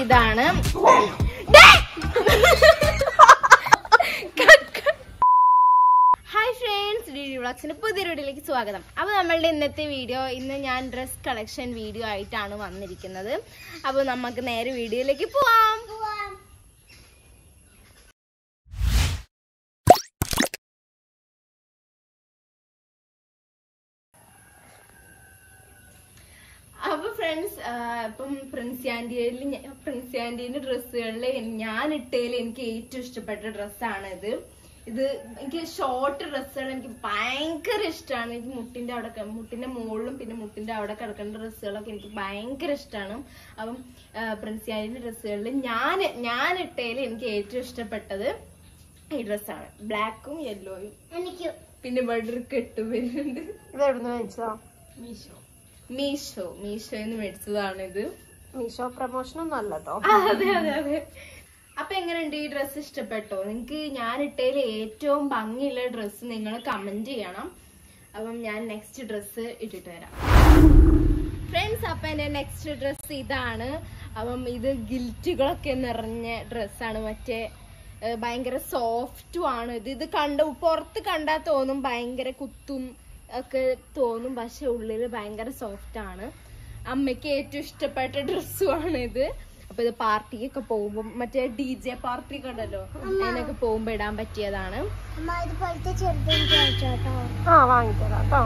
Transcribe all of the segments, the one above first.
ഇതാണ് hi friends D D വ്ളോഗ്സിന്റെ പുതിയ വീഡിയോയിലേക്ക് സ്വാഗതം അപ്പോൾ നമ്മളുടെ ഇന്നത്തെ വീഡിയോ ഇന്ന് ഞാൻ ഡ്രസ് കളക്ഷൻ വീഡിയോ ആയിട്ടാണ് വന്നിരിക്കുന്നത് അപ്പോൾ നമുക്ക് നേരെ വീഡിയോയിലേക്ക് പോവാം അപ്പൊ ഫ്രണ്ട്സ് ഇപ്പം പ്രിൻസി ആന്റിയിൽ പ്രിൻസി ആന്റീന്റെ ഡ്രസ്സുകളിൽ ഞാൻ ഇട്ടതിൽ എനിക്ക് ഏറ്റവും ഇഷ്ടപ്പെട്ട ഡ്രസ്സാണ് ഇത് ഇത് എനിക്ക് ഷോർട്ട് ഡ്രസ്സുകൾ എനിക്ക് ഭയങ്കര ഇഷ്ടമാണ് എനിക്ക് മുട്ടിന്റെ അവിടെ ക- മുട്ടിന്റെ മുകളിലും പിന്നെ മുട്ടിന്റെ അവിടെ കിടക്കുന്ന ഡ്രസ്സുകളൊക്കെ എനിക്ക് ഭയങ്കര ഇഷ്ടമാണ് അപ്പം പ്രിൻസി ആന്റിന്റെ ഡ്രസ്സുകളിൽ ഞാൻ ഞാൻ ഇട്ടതിൽ എനിക്ക് ഏറ്റവും ഇഷ്ടപ്പെട്ടത് ഈ ഡ്രസ്സാണ് ബ്ലാക്കും യെല്ലോയും എനിക്ക് പിന്നെ ഇവിടെ ഒരു കെട്ട് വരുന്നുണ്ട് ഇത് എവിടുന്ന് മേടിച്ചതാ മീഷോ മീഷോ മീഷോന്ന് മേടിച്ചതാണ് ഇത് മീഷോ പ്രൊമോഷൻ ഒന്നും അല്ലട്ടോ അതെ അതെ അതെ അപ്പൊ എങ്ങനെയുണ്ട് ഈ ഡ്രസ്സ് ഇഷ്ടപ്പെട്ടോ നിങ്ങക്ക് ഞാൻ ഇട്ടതിൽ ഏറ്റവും ഭംഗിയുള്ള ഡ്രസ്സ് നിങ്ങൾ കമന്റ് ചെയ്യണം അപ്പം ഞാൻ നെക്സ്റ്റ് ഡ്രസ്സ് ഇട്ടിട്ട് വരാം ഫ്രണ്ട്സ് അപ്പൊ എന്റെ നെക്സ്റ്റ് ഡ്രസ്സ് ഇതാണ് അപ്പം ഇത് ഗിൽറ്റുകളൊക്കെ നിറഞ്ഞ ഡ്രസ്സാണ് മറ്റേ ഏഹ്, ഭയങ്കര സോഫ്റ്റും ആണ് ഇത് ഇത് കണ്ട പുറത്ത് കണ്ടാൽ തോന്നും ഭയങ്കര കുത്തും ഒക്കെ തോന്നും പക്ഷെ ഉള്ളിൽ ഭയങ്കര സോഫ്റ്റ് ആണ് അമ്മയ്ക്ക് ഏറ്റവും ഇഷ്ടപ്പെട്ട ഡ്രസ്സുമാണ് ഇത് അപ്പൊ ഇത് പാർട്ടിക്കൊക്കെ പോകുമ്പോൾ മറ്റേ ഡി ജെ പാർട്ടി ഒക്കെ ഉണ്ടല്ലോ അതിനൊക്കെ പോകുമ്പോ ഇടാൻ പറ്റിയതാണ് അമ്മ ഇതുപോലത്തെ ചെറുത് എനിക്ക് അയച്ചു കേട്ടോ ആ വാങ്ങിത്തരാം കേട്ടോ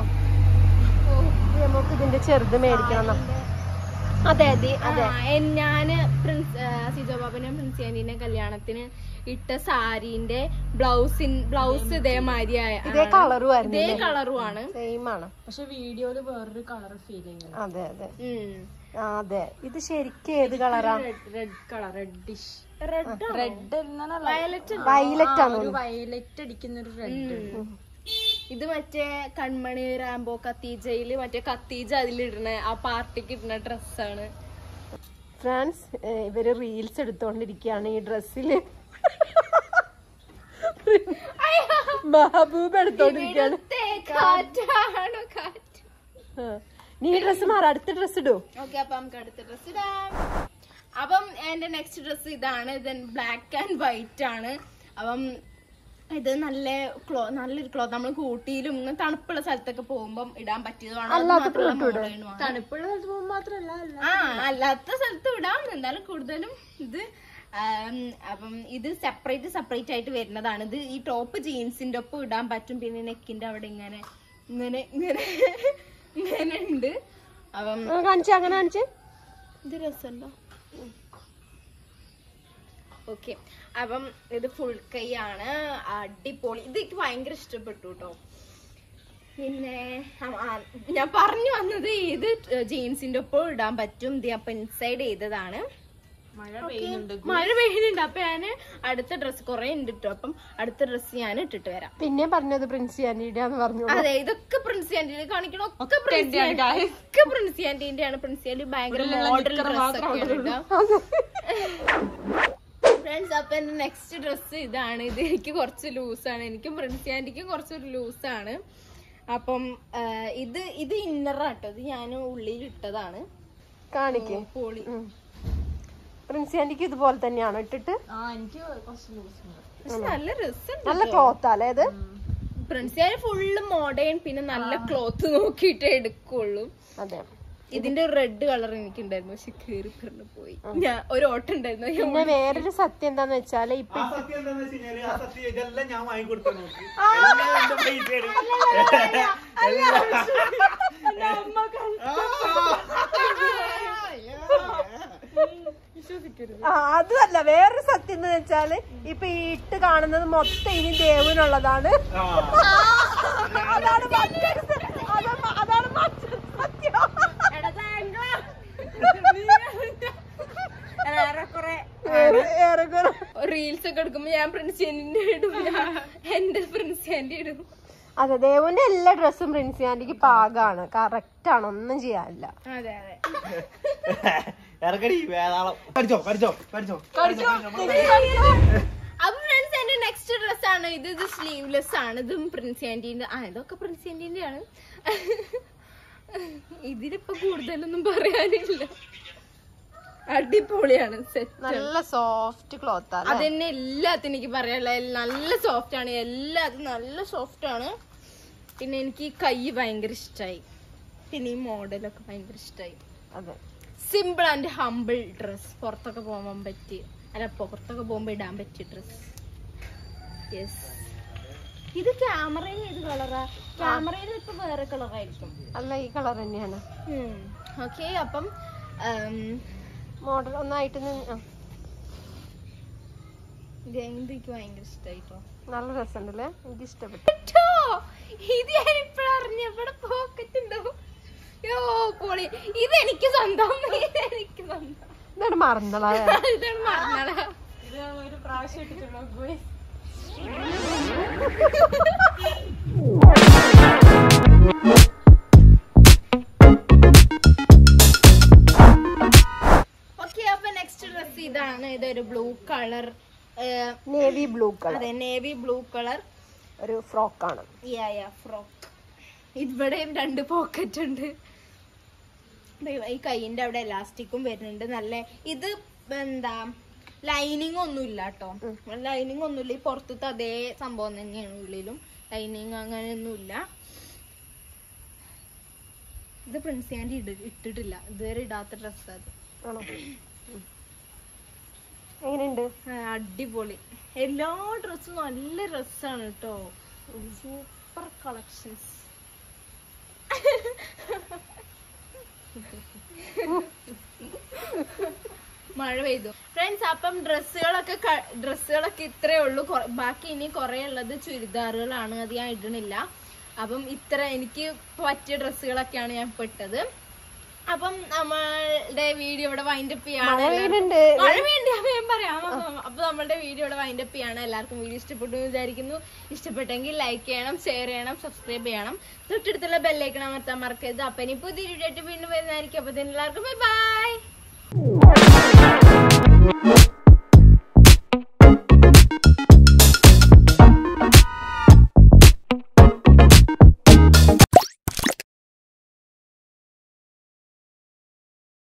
നമുക്ക് ഇതിന്റെ ചെറുത് മേടിക്കണം എന്നാ. അതെ അതെ അതെ ആ, എൻ- ഞാന് പ്രിൻസ് ആ, സിജോ ബാബന്റെ പ്രിൻസി ആന്റീന്റെ കല്യാണത്തിന് ഇട്ട സാരീന്റെ ബ്ലൗസിൻ ബ്ലൗസ് ഇതേമാതിരി ആയ- ഇതേ ആണ്. കളറും ആയിരുന്നു ഇതേ കളറും ആണ് സെയിം ആണ് പക്ഷെ വീഡിയോയില് വേറൊരു കളർ ഫീൽ ചെയ്യുന്നു അതെ അതെ ഉം. ആ, അതെ ഇത് ശരിക്കും ഏത് കളറാ റെഡ് കളർ റെഡിഷ് Red ആണോ? റെഡ് Violet അല്ലേ? വയലറ്റ് ആണ് ഒരു വയലറ്റ് അടിക്കുന്ന ഒരു റെഡ് ഉം. ഇത് മറ്റേ കൺമണി റാംബോ കത്തീജയില് മറ്റേ കത്തീജ അതിലിടുന്ന ആ പാർട്ടിക്ക് ഇടുന്ന ഡ്രസ്സാണ് ഫ്രണ്ട്സ് ഇവര് റീൽസ് എടുത്തോണ്ടിരിക്കുകയാണ് ഈ ഡ്രസ്സില് മഹബൂബ് എടുത്തോണ്ടിരിക്കുകയാണ് ഇവിടുത്തെ കാറ്റാണ് കാറ്റ് ആ. നീ ഡ്രസ് മാറ അടുത്ത ഡ്രസ് ഇടൂ ഓക്കെ അപ്പൊ നമുക്ക് അടുത്ത ഡ്രസ് ഇടാം അപ്പം എന്റെ നെക്സ്റ്റ് ഡ്രസ് ഇതാണ് ഇത് ബ്ലാക്ക് ആൻഡ് വൈറ്റ് ആണ് അപ്പം ഇത് നല്ല ക്ലോ നല്ലൊരു ക്ലോത്ത് നമ്മൾ കൂട്ടിയിലും ഇങ്ങനെ തണുപ്പുള്ള സ്ഥലത്തൊക്കെ പോകുമ്പോൾ ഇടാൻ പറ്റിയതുമാണ് അത് മാത്രമല്ല മോഡേണുമാണ്. തണുപ്പുള്ള സ്ഥലത്ത് പോകുമ്പോൾ മാത്രല്ല അല്ല ആ അല്ലാത്ത സ്ഥലത്ത് ഇടാം എന്തായാലും കൂടുതലും ഇത് ആം, അപ്പം ഇത് സെപ്പറേറ്റ് സെപ്പറേറ്റ് ആയിട്ട് വരുന്നതാണ് ഇത് ഈ ടോപ്പ് ജീൻസിന്റെ ഒപ്പം ഇടാൻ പറ്റും പിന്നെ നെക്കിന്റെ അവിടെ ഇങ്ങനെ ഇങ്ങനെ ഇങ്ങനെ ഇങ്ങനെ ഉണ്ട് അപ്പം ആ, കാണിച്ചേ അങ്ങനെ കാണിച്ചേ ഇത് രസമുണ്ടോ ഓക്കെ അപ്പം ഇത് ഫുൾ കൈയാണ് അടിപൊളി ഇത് എനിക്ക് ഭയങ്കര ഇഷ്ടപ്പെട്ടു കേട്ടോ പിന്നെ ആ, ആ, ഞാൻ പറഞ്ഞു വന്നത് ഇത് ജീൻസിന്റെ ഒപ്പം ഇടാൻ പറ്റും ഇത് അപ്പൊ ഇൻസൈഡ് ചെയ്തതാണ് മഴ പെയ്യുന്നുണ്ട് മഴ പെയ്യുന്നുണ്ട് അപ്പൊ ഞാന് അടുത്ത ഡ്രസ്സ് കുറെ ഉണ്ട് കേട്ടോ അപ്പം അടുത്ത ഡ്രസ്സ് ഞാൻ ഇട്ടിട്ട് വരാം പിന്നെ പറഞ്ഞത് പ്രിൻസി ആന്റിയുടെ പറഞ്ഞു അതെ ഇതൊക്കെ പ്രിൻസി ആന്റിനെ കാണിക്കണം ഒക്കെ പ്രിൻസി ആന്റി ഒക്കെ പ്രിൻസി ആന്റിന്റെ ആണ് പ്രിൻസി ആന്റി ഭയങ്കര മോഡൽ ഡ്രസ് ഫ്രണ്ട്സ് അപ്പൊ എന്റെ നെക്സ്റ്റ് ഡ്രസ്സ് ഇതാണ് ഇത് എനിക്ക് കുറച്ച് ലൂസാണ് എനിക്കും പ്രിൻസി ആന്റിക്കും കുറച്ചൊരു ലൂസാണ് അപ്പം ആ, ഇത് ഇത് ഇന്നറാട്ടോ ഇത് ഞാൻ ഉള്ളിൽ ഇട്ടതാണ് കാണിക്കേ പോളി പ്രിൻസി ആന്റിക്ക് ഇതുപോലെ തന്നെയാണോ ഇട്ടിട്ട് ആ എനിക്ക് കുറച്ച് ലൂസ് ഉണ്ട് പക്ഷെ നല്ല രസമുണ്ട് നല്ല ക്ലോത്ത് അല്ലേ ഇത് പ്രിൻസി ആന്റി ഫുള്ള് മോഡേൺ പിന്നെ നല്ല ക്ലോത്ത് നോക്കിയിട്ടേ എടുക്കുള്ളൂ അതെ ഇതിന്റെ റെഡ് കളർ എനിക്കുണ്ടായിരുന്നു പക്ഷെ കീറി പറഞ്ഞു പോയി ഞാൻ ഒരു ഓട്ടം ഉണ്ടായിരുന്നു ഞാൻ പിന്നെ വേറൊരു സത്യം എന്താന്ന് വെച്ചാല് ഇപ്പൊ ആ സത്യം എന്താന്ന് വെച്ച് കഴിഞ്ഞാല് ആ സത്യം ഇതെല്ലാം ഞാൻ വാങ്ങിക്കൊടുത്ത നോക്കി എല്ലാം എന്റെ പൈസയാണ്. ആ, അതുമല്ല വേറൊരു സത്യം എന്ന് വെച്ചാല് ഇപ്പൊ ഈ ഇട്ട് കാണുന്നത് മൊത്തം ഇനി ദേവനുള്ളതാണ് ആ. അതാണ് മറ്റൊരു സ- അതാണ് അതാണ് മറ്റൊരു സത്യം ഏറെ- ഏറെക്കുറെ റീൽസ് ഒക്കെ എടുക്കുമ്പോ ഞാൻ പ്രിൻസിയന്റെ ഇടും ഞാൻ എന്റെ പ്രിൻസിയന്റെ ഇടും അതെ ദേവുന്റെ എല്ലാ ഡ്രസ്സും പ്രിൻസി ആന്റിക്ക് പാകാണ് കറക്റ്റ് ആണ് ഒന്നും ചെയ്യാനില്ല അതെ അതെ ഇറക്കടി വേതാളം പഠിച്ചോ പഠിച്ചോ പഠിച്ചോ അപ്പൊ ഫ്രണ്ട്സ് എന്റെ നെക്സ്റ്റ് ഡ്രസ് ആണ് ഇത് ഇത് സ്ലീവ്ലെസ് ആണ് ഇതും പ്രിൻസി ആന്റിന്റെ ആ ഇതൊക്കെ പ്രിൻസി ആന്റിന്റെ ആണ് ഇതിലിപ്പോ കൂടുതലൊന്നും പറയാനില്ല അടിപൊളിയാണ് സെറ്റ് നല്ല സോഫ്റ്റ് ക്ലോത്ത് അല്ലേ അതന്നെ എല്ലാത്തിനും എനിക്ക് പറയാനുള്ള നല്ല സോഫ്റ്റ് ആണ് എല്ലാതും നല്ല സോഫ്റ്റ് ആണ് പിന്നെ എനിക്ക് ഈ കൈ ഭയങ്കര ഇഷ്ടമായി പിന്നെ ഈ മോഡലൊക്കെ ഭയങ്കര ഇഷ്ടമായി അതെ സിമ്പിൾ ആൻഡ് ഹമ്പിൾ ഡ്രസ് പുറത്തൊക്കെ പോകാൻ പറ്റി അല്ല പുറത്തൊക്കെ പോകുമ്പോ ഇടാൻ പറ്റിയ ഡ്രസ് യെസ് ഇത് ക്യാമറയിൽ ഏത് കളറാ ക്യാമറയിൽ ഇപ്പൊ വേറെ കളറായിരിക്കും അല്ല ഈ കളർ തന്നെയാണ് ഓക്കെ അപ്പം ഉം, മോഡൽ ഒന്നായിട്ട് നിന്ന് ആ, ഇത് എനിക്ക് ഭയങ്കര ഇഷ്ടമായിട്ടോ നല്ല രസമുണ്ടല്ലേ എനിക്ക് ഇഷ്ടപ്പെട്ടു ട്ടോ, ഇത് ഞാൻ ഇപ്പഴറിഞ്ഞ ഇവിടെ പോക്കറ്റ് ഉണ്ടോ യോ പൊളി ഇത് എനിക്ക് സ്വന്തം ഇത് എനിക്ക് സ്വന്തം ഇതാണ് മറന്നളാ ഇതാണ് മറന്നടാ ഇത് ഒരു പ്രാവശ്യം ഇട്ടിട്ടുള്ളൂ ഗോയ് ഓക്കെ അപ്പൊ നെക്സ്റ്റ് ഡ്രസ് ഇതാണ് ഇതൊരു blue colour navy blue colour അതെ നേവി ബ്ലൂ കളർ ഒരു ഫ്രോക്കാണ് യാ യാ ഫ്രോക്ക് ഇവിടെയും രണ്ട് പോക്കറ്റ് ഉണ്ട് ദേ ഈ കൈയിന്റെ അവിടെ എലാസ്റ്റിക്കും വരുന്നുണ്ട് നല്ല ഇത് എന്താ ലൈനിങ് ഒന്നും ഇല്ല കേട്ടോ ലൈനിങ് ഒന്നുമില്ല ഈ പുറത്തത്തെ അതേ സംഭവം തന്നെയാണ് ഉള്ളിലും ലൈനിങ് അങ്ങനെയൊന്നുമില്ല ഇത് പ്രിൻസ് ആൻറ്റി ഇട ഇട്ടിട്ടില്ല ഇതുവരെ ഇടാത്ത ഡ്രസ്സ് അത് ആണോ ഉം. എങ്ങനെയുണ്ട് ആ, അടിപൊളി എല്ലാ ഡ്രസ്സും നല്ല ഡ്രസ്സാണ് കേട്ടോ സൂപ്പർ കളക്ഷൻസ് മഴ പെയ്തു ഫ്രണ്ട്സ് അപ്പം ഡ്രസ്സുകളൊക്കെ ഡ്രസ്സുകളൊക്കെ ഇത്രേ ഉള്ളൂ കൊ- ബാക്കി ഇനി കുറെ ഉള്ളത് ചുരിദാറുകളാണ് അത് ഞാൻ ഇടണില്ല അപ്പം ഇത്ര എനിക്ക് പറ്റിയ ഡ്രസ്സുകളൊക്കെയാണ് ഞാൻ ഇപ്പൊ ഇട്ടത് അപ്പം നമ്മളുടെ വീഡിയോ ഇവിടെ വൈൻഡപ്പ് ചെയ്യാണ് മഴ എല്ലാവർക്കും- പെയ്യുന്നുണ്ട് മഴ വേണ്ടി ഞാൻ പറയാം അപ്പൊ നമ്മളുടെ വീഡിയോ ഇവിടെ വൈൻഡപ്പ് ചെയ്യാണ് എല്ലാവർക്കും വീഡിയോ ഇഷ്ടപ്പെട്ടു എന്ന് വിചാരിക്കുന്നു ഇഷ്ടപ്പെട്ടെങ്കിൽ ലൈക്ക് ചെയ്യണം ഷെയർ ചെയ്യണം സബ്സ്ക്രൈബ് ചെയ്യണം തൊട്ടടുത്തുള്ള ബെല്ലൈക്കണം അമർത്താൻ മറക്കരുത് അപ്പൊ ഇനി പുതിയ വീഡിയോ ആയിട്ട് വീണ്ടും വരുന്നതായിരിക്കും അപ്പൊ എല്ലാവർക്കും ബൈ ബൈ